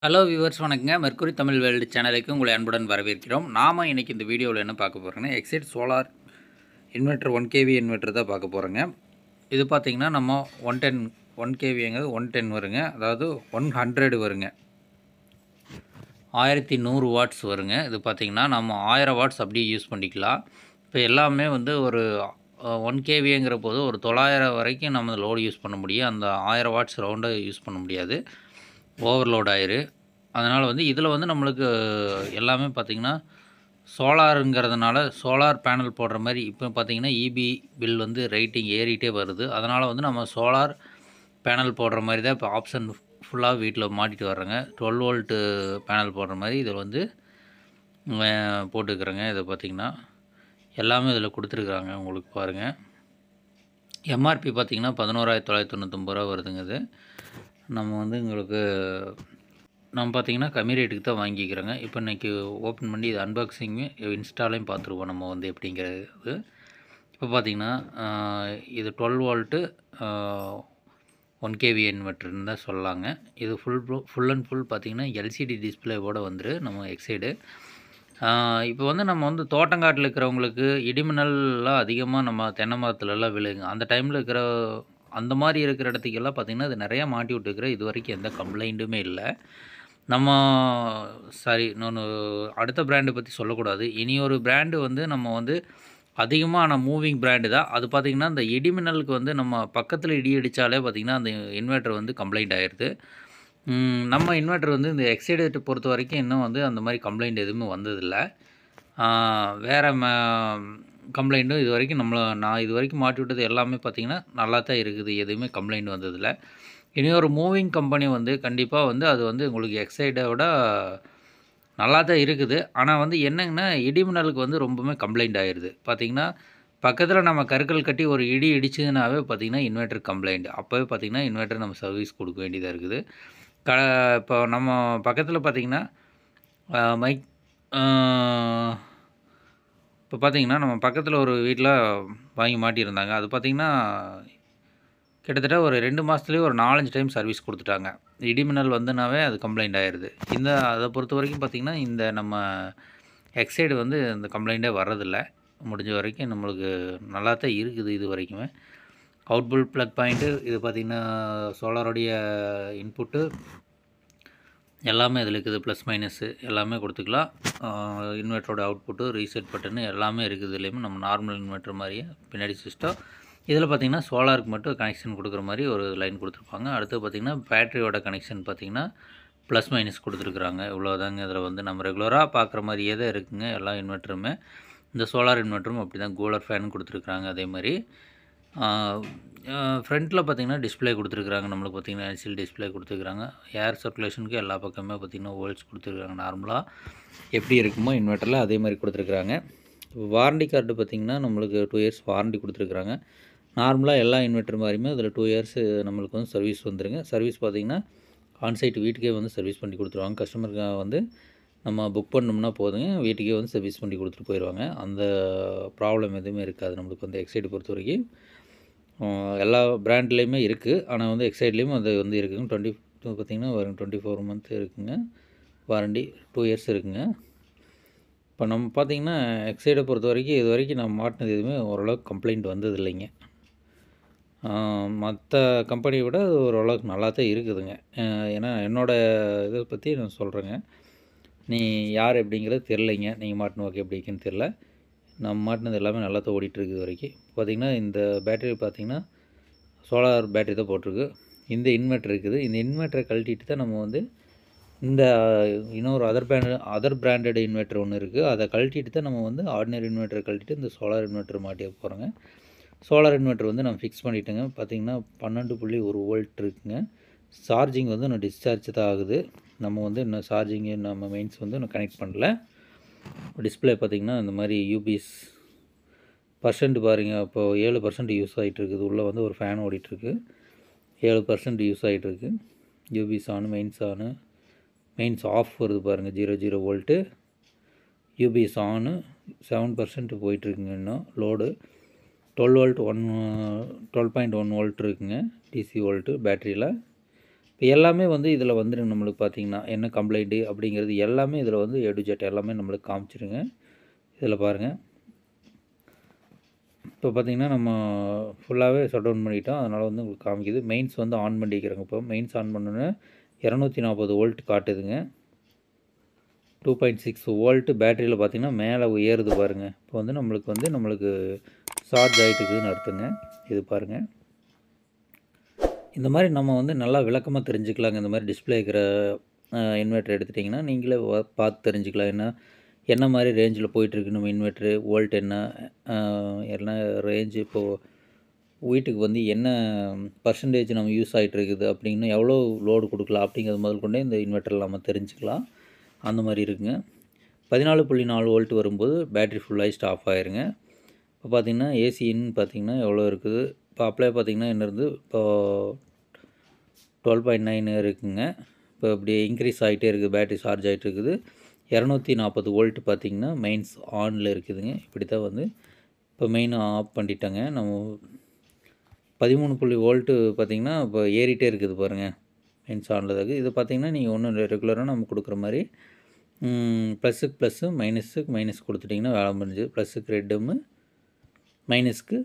hello viewers வணக்கங்க Mercury Tamil world சேனலுக்கு உங்களை அன்புடன் வரவேற்கிறோம் நாம் இன்றைக்கி இந்த வீடியோவில் என்ன பார்க்க போகிறோங்கன்னா Exide solar inverter one KV inverter தான் பார்க்க போகிறோங்க இது பார்த்திங்கன்னா நம்ம ஒன் டென் ஒன் கேவிங்கிறது ஒன் டென் வருங்க அதாவது ஒன் ஹண்ட்ரடு வருங்க ஆயிரத்தி நூறு வாட்ஸ் வருங்க இது பார்த்திங்கன்னா நம்ம ஆயிரம் வாட்ஸ் அப்படியே யூஸ் பண்ணிக்கலாம் இப்போ எல்லாமே வந்து ஒரு ஒன் கேவிங்கிற போது ஒரு தொள்ளாயிரம் வரைக்கும் நம்ம லோடு யூஸ் பண்ண முடியும் அந்த ஆயிரம் வாட்ஸ் ரவுண்டை யூஸ் பண்ண முடியாது ஓவர்லோட் ஆயிரு அதனால் வந்து இதில் வந்து நம்மளுக்கு எல்லாமே பார்த்திங்கன்னா சோலாருங்கிறதுனால சோலார் பேனல் போடுற மாதிரி இப்போ பார்த்திங்கன்னா இபி பில் வந்து ரேட்டிங் ஏறிட்டே வருது அதனால் வந்து நம்ம சோலார் பேனல் போடுற மாதிரி தான் இப்போ ஆப்ஷன் ஃபுல்லாக வீட்டில் மாட்டிட்டு வர்றேங்க டுவெல் வோல்ட்டு பேனல் போடுற மாதிரி இதில் வந்து அஹ், போட்டுக்கிறேங்க இதை பார்த்திங்கன்னா எல்லாமே இதில் கொடுத்துருக்குறாங்க உங்களுக்கு பாருங்கள் எம்ஆர்பி பார்த்திங்கன்னா பதினோராயிரத்தி தொள்ளாயிரத்தி தொண்ணூத்தொம்பது ரூபா வருதுங்க இது நம்ம வந்து உங்களுக்கு நம்ம பார்த்தீங்கன்னா கம்மி ரேட்டுக்கு தான் வாங்கிக்கிறோங்க இப்போ இன்றைக்கி ஓப்பன் பண்ணி இது அன்பாக்சிங்கு இன்ஸ்டாலையும் பார்த்துருவோம் நம்ம வந்து எப்படிங்கிறது இப்போ பார்த்தீங்கன்னா ஆஹ், இது டுவெல் வோல்ட்டு ஒன் கேவி இன்வெர்ட்டர்னு தான் சொல்லலாங்க இது ஃபுல் ஃபுல் அண்ட் ஃபுல் பார்த்தீங்கன்னா எல்சிடி டிஸ்பிளேவோட வந்துரு நம்ம எக்ஸைடு இப்போ வந்து நம்ம வந்து தோட்டங்காட்டில் இருக்கிறவங்களுக்கு இடிமின்னல்லாம் அதிகமாக நம்ம தென்னை மரத்துலலாம் விழுகுங்க அந்த டைமில் இருக்கிற அந்த மாதிரி இருக்கிற இடத்துக்கெல்லாம் பார்த்திங்கன்னா அது நிறையா மாட்டி விட்டுருக்குற இது வரைக்கும் எந்த கம்ப்ளைண்ட்டுமே இல்லை நம்ம சாரி இன்னொன்று அடுத்த பிராண்டை பற்றி சொல்லக்கூடாது இனி ஒரு பிராண்டு வந்து நம்ம வந்து அதிகமான மூவிங் பிராண்டு தான் அது பார்த்திங்கன்னா இந்த இடிமின்னலுக்கு வந்து நம்ம பக்கத்தில் இடி அடித்தாலே பார்த்திங்கன்னா அந்த இன்வெர்ட்டர் வந்து கம்ப்ளைண்ட் ஆயிடுது ம், நம்ம இன்வெர்ட்டர் வந்து இந்த எக்ஸைடேட்டை பொறுத்த வரைக்கும் இன்னும் வந்து அந்த மாதிரி கம்ப்ளைண்ட் எதுவுமே வந்ததில்லை வேறு ம கம்ப்ளைண்ட்டும் இது வரைக்கும் நம்மளை நான் இது வரைக்கும் மாட்டி விட்டது எல்லாமே பார்த்திங்கன்னா நல்லா தான் இருக்குது எதுவுமே கம்ப்ளைண்ட் வந்ததில்லை இனி ஒரு மூவிங் கம்பெனி வந்து கண்டிப்பாக வந்து அது வந்து உங்களுக்கு எக்ஸைடை விட நல்லா தான் இருக்குது ஆனால் வந்து என்னங்கன்னா இடிமின்னலுக்கு வந்து ரொம்பவுமே கம்ப்ளைண்ட் ஆயிடுது பார்த்திங்கன்னா பக்கத்தில் நம்ம கற்கள் கட்டி ஒரு இடி இடிச்சதுனாவே பார்த்திங்கன்னா இன்வெர்ட்டர் கம்ப்ளைண்ட் அப்போவே பார்த்திங்கன்னா இன்வெர்ட்டர் நம்ம சர்வீஸ் கொடுக்க வேண்டியதாக இருக்குது க இப்போ நம்ம பக்கத்தில் பார்த்திங்கன்னா மைக் இப்போ பார்த்தீங்கன்னா நம்ம பக்கத்தில் ஒரு வீட்டில் வாங்கி மாட்டியிருந்தாங்க அது பார்த்திங்கன்னா கிட்டத்தட்ட ஒரு ரெண்டு மாதத்துலேயே ஒரு நாலஞ்சு டைம் சர்வீஸ் கொடுத்துட்டாங்க இடிமின்னல் வந்துனாவே அது கம்ப்ளைண்ட் ஆயிடுது இந்த அதை பொறுத்த வரைக்கும் பார்த்திங்கன்னா இந்த நம்ம எக்ஸைடு வந்து இந்த கம்ப்ளைண்ட்டே வர்றதில்ல முடிஞ்ச வரைக்கும் நம்மளுக்கு நல்லா தான் இருக்குது இது வரைக்குமே அவுட்புல் ப்ளக் பாயிண்ட்டு இது பார்த்திங்கன்னா சோலாரோடைய இன்புட்டு எல்லாமே இதில் இருக்குது ப்ளஸ் மைனஸு எல்லாமே கொடுத்துக்கலாம் இன்வெர்ட்டரோட அவுட்புட்டு ரீசெட் பட்டனு எல்லாமே இருக்குது இதுலேயுமே நம்ம நார்மல் இன்வெர்ட்டர் மாதிரியே பின்னாடி சிஸ்டம் இதில் பார்த்திங்கன்னா சோலாருக்கு மட்டும் கனெக்ஷன் கொடுக்குற மாதிரி ஒரு லைன் கொடுத்துருப்பாங்க அடுத்து பார்த்திங்கன்னா பேட்டரியோட கனெக்ஷன் பார்த்திங்கன்னா ப்ளஸ் மைனஸ் கொடுத்துருக்குறாங்க இவ்வளோதாங்க இதில் வந்து நம்ம ரெகுலராக பார்க்குற மாதிரியே தான் இருக்குங்க எல்லா இன்வெர்ட்டருமே இந்த சோலார் இன்வெர்ட்டரும் அப்படி தான் கூலர் ஃபேன் கொடுத்துருக்குறாங்க அதே மாதிரி ஃப்ரண்ட்டில் பார்த்தீங்கன்னா டிஸ்ப்ளே கொடுத்துருக்குறாங்க நம்மளுக்கு பார்த்தீங்கன்னா எல்சிடி டிஸ்ப்ளே கொடுத்துருக்குறாங்க ஏர் சர்க்குலேஷனுக்கு எல்லா பக்கமே பார்த்தீங்கன்னா வோல்ட்ஸ் கொடுத்துருக்காங்க நார்மலாக எப்படி இருக்குமோ இன்வெர்ட்டரில் அதே மாதிரி கொடுத்துருக்குறாங்க இப்போ வாரண்டி கார்டு பார்த்திங்கன்னா நம்மளுக்கு டூ இயர்ஸ் வாரண்டி கொடுத்துருக்குறாங்க நார்மலாக எல்லா இன்வெர்ட்டர் மாதிரியுமே அதில் டூ இயர்ஸ் நம்மளுக்கு வந்து சர்வீஸ் வந்துருங்க சர்வீஸ் பார்த்திங்கன்னா ஆன்சைட் வீட்டுக்கே வந்து சர்வீஸ் பண்ணி கொடுத்துருவாங்க கஸ்டமருக்கு வந்து நம்ம புக் பண்ணோம்னா போதுங்க வீட்டுக்கே வந்து சர்வீஸ் பண்ணி கொடுத்துட்டு போயிடுவாங்க அந்த ப்ராப்ளம் எதுவுமே இருக்காது நம்மளுக்கு வந்து எக்ஸைடு பொறுத்த வரைக்கும் ஆஹ் எல்லா பிராண்ட்லேயுமே இருக்குது ஆனால் வந்து எக்ஸைட்லேயும் அது வந்து இருக்குங்க டுவெண்ட்டி பார்த்திங்கன்னா வரும் டுவெண்ட்டி ஃபோர் மந்த் இருக்குங்க வாரண்டி டூ இயர்ஸ் இருக்குங்க இப்போ நம்ம பார்த்திங்கன்னா எக்ஸைடை பொறுத்த வரைக்கும் இது வரைக்கும் நம்ம மாட்டினது எதுவுமே ஓரளவுக்கு கம்ப்ளைண்ட் வந்தது இல்லைங்க மற்ற கம்பெனியை விட அது ஓரளவுக்கு நல்லா தான் இருக்குதுங்க ஆஹ் ஏன்னா என்னோடய இதை பற்றி நான் சொல்கிறேங்க நீ யார் எப்படிங்கிறது தெரிலைங்க நீங்கள் மாட்டின ஓகே எப்படி இருக்குன்னு தெரில நம்ம மாட்டினது எல்லாமே நல்லா தான் ஓடிட்டு இருக்குது இது வரைக்கும் பார்த்திங்கன்னா இந்த பேட்டரி பார்த்திங்கன்னா சோலார் பேட்டரி தான் போட்டிருக்கு இந்த இன்வெர்ட்டர் இருக்குது இந்த இன்வெர்ட்டரை கழட்டிட்டு தான் நம்ம வந்து இந்த இன்னொரு other brand other branded inverter ஒன்று இருக்குது அதை கழட்டிட்டு தான் நம்ம வந்து ஆர்டினரி இன்வெர்ட்டரை கழட்டிட்டு இந்த சோலார் இன்வெர்ட்டர் மாட்டி போகிறோங்க சோலார் இன்வெர்ட்டர் வந்து நான் ஃபிக்ஸ் பண்ணிட்டேங்க பார்த்திங்கன்னா பன்னெண்டு புள்ளி ஒரு வோல்ட் இருக்குங்க சார்ஜிங் வந்து இன்னும் டிஸ்சார்ஜ் தான் ஆகுது நம்ம வந்து இன்னும் சார்ஜிங்கு நம்ம மெயின்ஸ் வந்து இன்னும் கனெக்ட் பண்ணல டிஸ்பிளே பார்த்திங்கன்னா இந்த மாதிரி யூபிஎஸ் பர்சன்ட் பாருங்கள் இப்போ ஏழு பர்சன்ட் யூஸ் ஆகிட்டு இருக்குது உள்ளே வந்து ஒரு ஃபேன் ஓடிட்டுருக்கு ஏழு பர்சன்ட் யூஸ் ஆகிட்டுருக்கு யூபிஎஸ் ஆனு மெயின்ஸ் ஆனு மெயின்ஸ் ஆஃப் வருது பாருங்கள் ஜீரோ ஜீரோ வோல்ட்டு யூபிஎஸ் ஆனு செவன் பர்சன்ட் போயிட்டுருக்குங்க இன்னும் load twelve volt one twelve point one volt இருக்குங்க டிசி வோல்ட்டு பேட்டரியில் இப்போ எல்லாமே வந்து இதில் வந்துடும் நம்மளுக்கு பார்த்தீங்கன்னா என்ன கம்ப்ளைண்ட்டு அப்படிங்கிறது எல்லாமே இதில் வந்து எடுஜெட் எல்லாமே நம்மளுக்கு காமிச்சிருங்க இதில் பாருங்கள் இப்போ பார்த்தீங்கன்னா நம்ம ஃபுல்லாகவே ஷட் டவுன் பண்ணிட்டோம் அதனால் வந்து உங்களுக்கு காமிக்குது மெயின்ஸ் வந்து ஆன் பண்ணிக்கிறேங்க இப்போ மெயின்ஸ் ஆன் பண்ணோன்னே இரநூத்தி நாற்பது வோல்ட் காட்டுதுங்க டூ பாயிண்ட் சிக்ஸ் வோல்ட்டு பேட்டரியில் பார்த்தீங்கன்னா மேலே ஏறுது பாருங்கள் இப்போ வந்து நம்மளுக்கு வந்து நம்மளுக்கு சார்ஜ் ஆகிட்டுக்குதுன்னு அர்த்தங்க இது பாருங்கள் இந்த மாதிரி நம்ம வந்து நல்லா விளக்கமாக தெரிஞ்சுக்கலாங்க இந்த மாதிரி டிஸ்பிளே இருக்கிற இன்வெர்ட்டர் எடுத்துட்டிங்கன்னா நீங்களே வ- பார்த்து தெரிஞ்சுக்கலாம் என்ன என்ன மாதிரி ரேஞ்சில் போயிட்டுருக்கு நம்ம இன்வெர்ட்ரு வோல்ட் என்ன அஹ், என்ன ரேஞ்சு இப்போது வீட்டுக்கு வந்து என்ன பர்சன்டேஜ் நம்ம யூஸ் ஆகிட்டு இருக்குது அப்படின்னு எவ்வளோ லோடு கொடுக்கலாம் அப்படிங்கிறது முதல் கொண்டே இந்த இன்வெர்ட்டரில் நம்ம தெரிஞ்சுக்கலாம் அந்த மாதிரி இருக்குங்க பதினாலு புள்ளி நாலு வோல்ட் வரும்போது பேட்டரி ஃபுல்லாகி ஸ்டாப் ஆயிருங்க இப்போ பார்த்தீங்கன்னா ஏசின்னு பார்த்தீங்கன்னா எவ்வளோ இருக்குது இப்போ அப்ளை பார்த்தீங்கன்னா என்ன இருந்து இப்போ டுவெல் பாயிண்ட் நைன் இருக்குங்க இப்போ இப்படி இன்க்ரீஸ் ஆகிட்டே இருக்குது பேட்டரி சார்ஜ் ஆகிட்டு இருக்குது இரநூத்தி நாற்பது வோல்ட் பார்த்தீங்கன்னா மெயின்ஸ் ஆனில் இருக்குதுங்க இப்படி தான் வந்து இப்போ மெயின் ஆஃப் பண்ணிட்டாங்க நம்ம பதிமூணு புள்ளி வோல்ட்டு பார்த்தீங்கன்னா இப்போ ஏறிட்டே இருக்குது பாருங்கள் மெயின்ஸ் ஆனில் இருக்குது இது பார்த்தீங்கன்னா நீங்கள் ஒன்றும் ரெகுலராக நம்ம கொடுக்குற மாதிரி ப்ளஸ்ஸுக்கு ப்ளஸ்ஸு மைனஸுக்கு மைனஸ் கொடுத்துட்டிங்கன்னா வேலை முடிஞ்சு ப்ளஸ்ஸுக்கு ரெட்டுமு மைனஸ்க்கு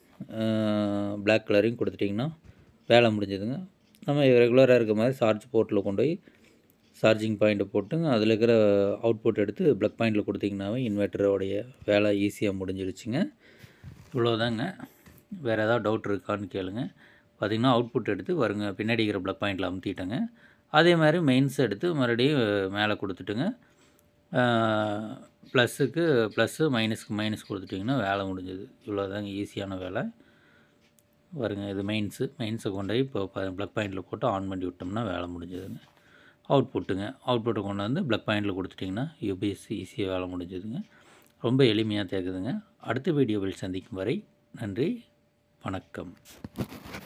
பிளாக் கலரையும் கொடுத்துட்டிங்கன்னா வேலை முடிஞ்சதுங்க நம்ம ரெகுலராக இருக்க மாதிரி சார்ஜ் போர்ட்டில் கொண்டு போய் சார்ஜிங் பாயிண்ட்டை போட்டுங்க அதில் இருக்கிற அவுட்புட் எடுத்து ப்ளக் பாயிண்டில் கொடுத்திங்கனாவே இன்வெர்ட்டரோடைய வேலை ஈஸியாக முடிஞ்சிருச்சுங்க இவ்வளோதாங்க வேறு ஏதாவது டவுட் இருக்கான்னு கேளுங்க பார்த்தீங்கன்னா அவுட்புட் எடுத்து வருங்க பின்னாடி இருக்கிற ப்ளக் பாயிண்டில் அமுத்திட்டேங்க அதே மாதிரி மெயின்ஸ் எடுத்து மறுபடியும் மேலே கொடுத்துட்டுங்க ப்ளஸ்ஸுக்கு ப்ளஸ்ஸு மைனஸ்க்கு மைனஸ் கொடுத்துட்டிங்கன்னா வேலை முடிஞ்சது இவ்வளோதாங்க ஈஸியான வேலை வருங்க இது மெயின்ஸு மெயின்ஸை கொண்டு போய் இப்போ ப்ளக் பாயிண்டில் போட்டு ஆன் பண்ணி விட்டோம்னா வேலை முடிஞ்சதுங்க அவுட்புட்டுங்க அவுட்புட்டை கொண்டு வந்து ப்ளக் பாயிண்டில் கொடுத்துட்டிங்கன்னா யூபிஎஸ் ஈஸியாக வேலை முடிஞ்சதுங்க ரொம்ப எளிமையாக தேக்குதுங்க அடுத்த வீடியோவில் சந்திக்கும் வரை நன்றி வணக்கம்